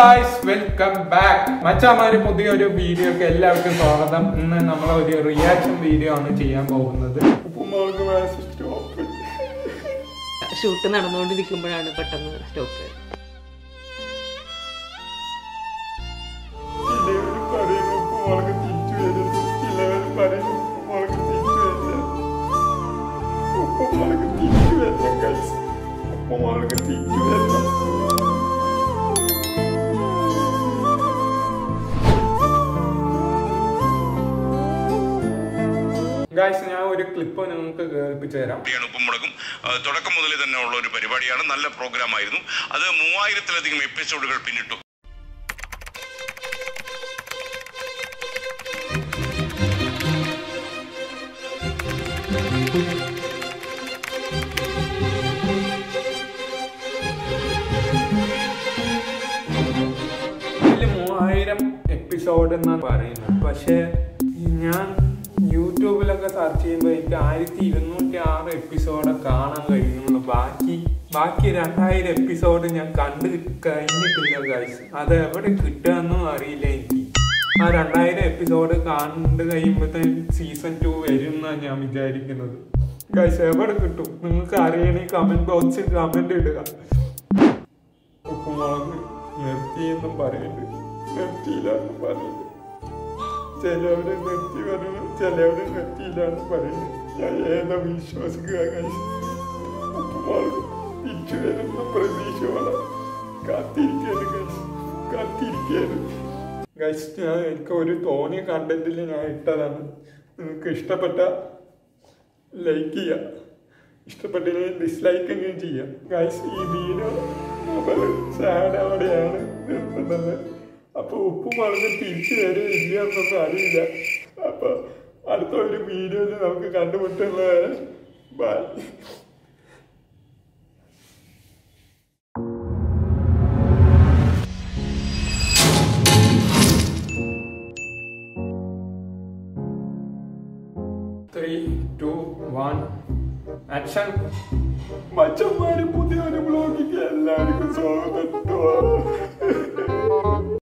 Guys welcome back മച്ചാമാര് പുതിയൊരു വീഡിയോക്ക് എല്ലാവർക്കും സ്വാഗതം ഇന്ന് നമ്മൾ ഒരു റിയാക്ഷൻ വീഡിയോ ആണ് ചെയ്യാൻ പോകുന്നത് ഉപ്പുമുളക് versus സ്റ്റോപ്പ് ഷൂട്ട് നടന്നുകൊണ്ടിരിക്കുമ്പോഴാണ് പെട്ടെന്ന് സ്റ്റോപ്പ് ചിലവർ പറയുന്നു ഉപ്പുമുളക് തിരിച്ചു വരുന്നു ചിലവർ പറയുന്നു ഉപ്പുമുളക് തിരിച്ചു വരില്ല ഉപ്പുമുളക് തിരിച്ചു വരണം ഗൈസ് ഉപ്പുമുളക് തിരിച്ചു വരണം ഗായ്സ് ഞാൻ ഒരു ക്ലിപ്പ് നിങ്ങൾക്ക് കേൾപ്പിച്ചു തരാം പരിപാടിയാണ് ഉപ്പുമുളകും ആ, തുടക്കം മുതലേ തന്നെ ഉള്ള ഒരു പരിപാടിയാണ് നല്ല പ്രോഗ്രാം ആയിരുന്നു അത് മൂവായിരത്തിലധികം എപ്പിസോഡുകൾ പിന്നിട്ടു ഇതില് മൂവായിരം എപ്പിസോഡ് എന്നാണ് പറയുന്നത് പക്ഷെ ഞാൻ യൂട്യൂബിലൊക്കെ സെർച്ച് ചെയ്യുമ്പോൾ എനിക്ക് ആയിരത്തി ഇരുന്നൂറ്റി ആറ് എപ്പിസോഡ് കാണാൻ കഴിയുന്നുള്ളൂ ബാക്കി ബാക്കി രണ്ടായിരം എപ്പിസോഡ് ഞാൻ കണ്ടു കഴിഞ്ഞിട്ടില്ല ഗൈസ് അത് എവിടെ കിട്ടുകയെന്നും അറിയില്ല എനിക്ക് ആ രണ്ടായിരം എപ്പിസോഡ് കണ്ടു കഴിയുമ്പോഴത്തേക്കും സീസൺ ടു വരും എന്നാണ് ഞാൻ വിചാരിക്കുന്നത് ഗൈസ് എവിടെ കിട്ടും നിങ്ങൾക്ക് അറിയണമെങ്കിൽ കമന്റ് ബോക്സിൽ കമന്റ് ഇടുക ഉപ്പുമുളക് നിർത്തിയെന്നും പറയുന്നുണ്ട് നിർത്തിയില്ല എന്ന് പറയുന്നുണ്ട് ചിലവര് നിർത്തി പറഞ്ഞു ചിലവര് നിർത്തിയില്ല എന്ന് പറയുന്നു ഞാൻ ഏതാ വിശ്വസിക്കുക guys? ഉപ്പുമുളക് തിരിച്ചു വരുന്ന പ്രതീക്ഷയോടെ കാത്തിരിക്കുകയാണ് guys. കാത്തിരിക്കുകയാണ് ഗൈസ് ഞാൻ എനിക്ക് ഒരു തോന്നിയ കണ്ടന്റിൽ ഞാൻ ഇട്ടതാണ് നിങ്ങൾക്ക് ഇഷ്ടപ്പെട്ട ലൈക്ക് ചെയ്യുക ഇഷ്ടപ്പെട്ടില്ലെങ്കിൽ ഡിസ്ലൈക്ക് എങ്കിലും ചെയ്യാം ഗൈസ് ഈ വീഡിയോ നമ്മൾ സാഡ് അവിടെയാണ് നിർത്തുന്നത് അപ്പോൾ ഉപ്പും മുളക് തിരിച്ചു വരും ഇല്ല എന്നൊന്നും അറിയില്ല അപ്പോൾ അടുത്ത ഒരു വീഡിയോയിൽ നമുക്ക് കണ്ടുമുട്ടുന്നത് bye three two one action മച്ചന്മാര് പുതിയൊരു ബ്ലോഗിക്ക് എല്ലാവർക്കും സ്വാഗതം